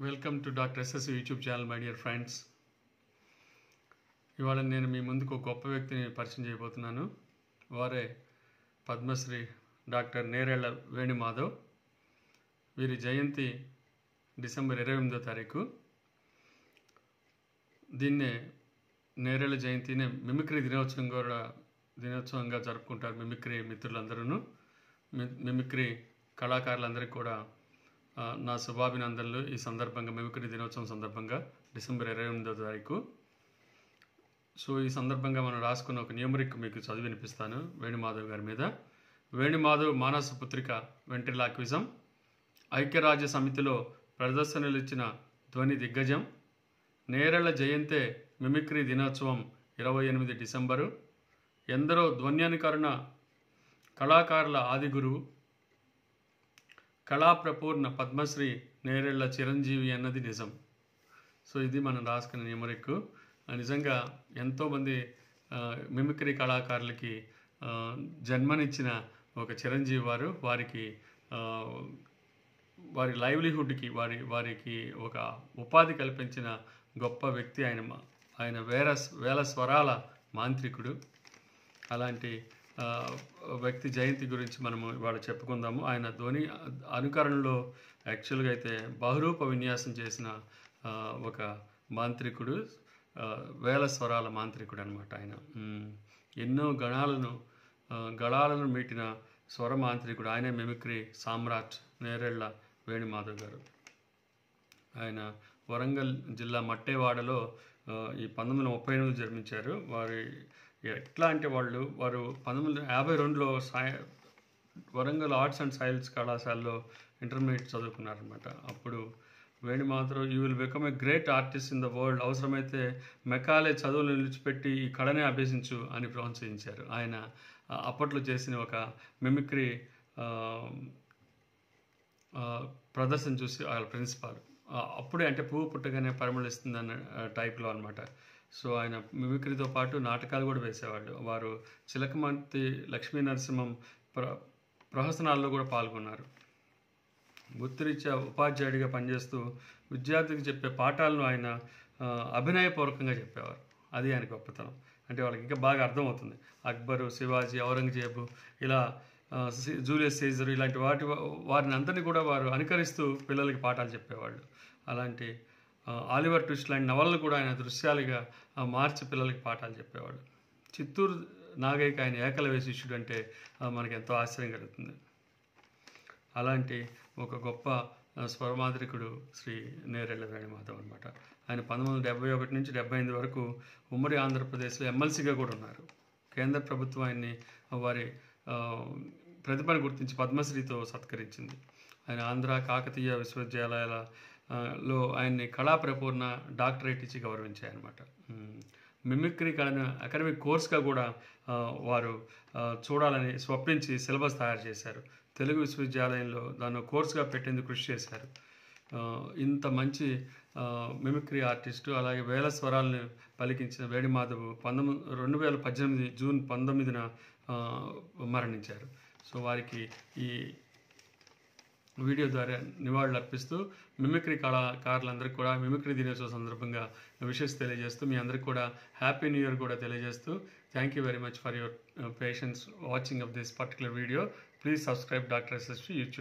Welcome to doctor SS YouTube channel my dear friends ఇవాళ నేను మీ ముందుకు ఒక గొప్ప వ్యక్తిని పరిచయం చేయబోతున్నాను వారే పద్మశ్రీ డాక్టర్ నేరేళ్ల వేణుమాధవ్ వీరి జయంతి డిసెంబర్ ఇరవై ఎనిమిదో తారీఖు దీన్నే నేరేళ్ల జయంతినే మిమిక్రీ దినోత్సవం కూడా దినోత్సవంగా జరుపుకుంటారు మిమిక్రీ మిత్రులందరూ మిమిక్రీ కళాకారులందరికీ కూడా ఆ, నా శుభాభినందనలు ఈ సందర్భంగా మిమిక్రీ దినోత్సవం సందర్భంగా డిసెంబర్ ఇరవై ఎనిమిదో తారీఖు సో ఈ సందర్భంగా మనం రాసుకున్న ఒక న్యూమరిక్ మీకు చదివి వినిపిస్తాను వేణుమాధవ్ గారి మీద వేణుమాధవ్ మానస పుత్రిక వెంట్రిలాక్విజం ఐక్యరాజ్య సమితిలో ప్రదర్శనలు ఇచ్చిన ధ్వని దిగ్గజం నేరళ్ల జయంతే మిమిక్రీ దినోత్సవం ఇరవై ఎనిమిది డిసెంబరు ఎందరో ధ్వన్యానుకరణ కళాకారుల ఆది గురువు కళాప్రపూర్ణ పద్మశ్రీ నేరేళ్ల చిరంజీవి అన్నది నిజం సో ఇది మనం రాసుకున్న న్యూమరిక్ నిజంగా ఎంతోమంది ఆ, మిమిక్రీ కళాకారులకి ఆ, జన్మనిచ్చిన ఒక చిరంజీవి వారు వారికి ఆ, వారి లైవ్లీహుడ్కి వారి వారికి ఒక ఉపాధి కల్పించిన గొప్ప వ్యక్తి ఆయన మా- ఆయన వేల వేల స్వరాల మాంత్రికుడు అలాంటి ఆ, వ్యక్తి జయంతి గురించి మనము ఇవాళ చెప్పుకుందాము ఆయన ధ్వని అనుకరణలో యాక్చువల్గా అయితే బహురూప విన్యాసం చేసిన ఆ, ఒక మాంత్రికుడు ఆ, వేల స్వరాల మాంత్రికుడు అనమాట ఆయన మ్, ఎన్నో గణాలను ఆ, గళాలను మీటిన స్వర మాంత్రికుడు ఆయనే మిమిక్రీ సామ్రాట్ నేరేళ్ల వేణుమాధవ్ గారు ఆయన వరంగల్ జిల్లా మట్టేవాడలో ఆ, ఈ పంతొమ్మిది వందల ముప్పై ఎనిమిది జన్మించారు వారి ఎట్లా అంటే వాళ్ళు వారు పంతొమ్మిది వందల యాభై రెండులో సాయ వరంగల్ ఆర్ట్స్ అండ్ సైన్స్ కళాశాలలో ఇంటర్మీడియట్ చదువుకున్నారనమాట అప్పుడు Venumadhav you will become a great artist in the world అవసరమైతే మెకాలే చదువులు నిలిచిపెట్టి ఈ కళనే అభ్యసించు అని ప్రోత్సహించారు ఆయన ఆ, అప్పట్లో చేసిన ఒక మిమిక్రీ ఆ, ఆ, ప్రదర్శన చూసి వాళ్ళ ప్రిన్సిపాల్ ఆ, అప్పుడే అంటే పువ్వు పుట్టగానే పరిమళిస్తుంది అన్న ఆ, టైప్లో అనమాట సో ఆయన మిమిక్రీతో పాటు నాటకాలు కూడా వేసేవాళ్ళు వారు చిలకమంతి లక్ష్మీ నరసింహం ప్ర ప్రహసనాల్లో కూడా పాల్గొన్నారు వృత్తిరీత్యా ఉపాధ్యాయుడిగా పనిచేస్తూ విద్యార్థికి చెప్పే పాఠాలను ఆయన ఆ, అభినయపూర్వకంగా చెప్పేవారు అది ఆయన గొప్పతనం అంటే వాళ్ళకి ఇంకా బాగా అర్థమవుతుంది అక్బరు శివాజీ ఔరంగజేబు ఇలా ఆ, సి- జూలియస్ సీజర్ ఇలాంటి వాటి వారిని అందరినీ కూడా వారు అనుకరిస్తూ పిల్లలకి పాఠాలు చెప్పేవాళ్ళు అలాంటి ఆ, ఆలివర్ ట్విస్ట్ లాంటి నవలను కూడా ఆయన దృశ్యాలుగా ఆ, మార్చి పిల్లలకి పాఠాలు చెప్పేవాడు చిత్తూరు నాగయ్యకి ఆయన ఏకలవ్య శిష్యుడు అంటే ఆ, మనకి ఎంతో ఆశ్చర్యం కలుగుతుంది అలాంటి ఒక గొప్ప ఆ, స్వరమాంత్రికుడు శ్రీ నేరెళ్ళ వేణుమాధవ్ అనమాట ఆయన పంతొమ్మిది వందల డెబ్బై ఒకటి నుంచి డెబ్బై ఎనిమిది వరకు ఉమ్మడి ఆంధ్రప్రదేశ్లో ఎమ్మెల్సీగా కూడా ఉన్నారు కేంద్ర ప్రభుత్వం ఆయన్ని వారి ఆ, ప్రతిభను గుర్తించి పద్మశ్రీతో సత్కరించింది ఆయన ఆంధ్ర కాకతీయ విశ్వవిద్యాలయాల ఆ, లో ఆయన్ని కళాప్రపూర్ణ డాక్టరేట్ ఇచ్చి గౌరవించాయన్నమాట ఉమ్. మిమిక్రీ కళను అకాడమిక్ కోర్స్గా కూడా ఆ, వారు ఆ, చూడాలని స్వప్నించి సిలబస్ తయారు చేశారు తెలుగు విశ్వవిద్యాలయంలో దాన్ని ఒక కోర్సుగా పెట్టేందుకు కృషి చేశారు ఆ, ఇంత మంచి ఆ, మిమిక్రీ ఆర్టిస్టు అలాగే వేల స్వరాలను పలికించిన వేణుమాధవ్ పంతొమ్మిది రెండు వేల పద్దెనిమిది జూన్ పంతొమ్మిదిన ఆ, మరణించారు సో వారికి ఈ వీడియో ద్వారా నివాళులు అర్పిస్తూ మిమిక్రీ కళాకారులందరికీ కూడా మిమిక్రీ దినోత్సవ సందర్భంగా విషెస్ తెలియజేస్తూ మీ అందరికీ కూడా హ్యాపీ న్యూ ఇయర్ కూడా తెలియజేస్తూ thank you very much for your patience watching of this particular video please subscribe doctor SSV YouTube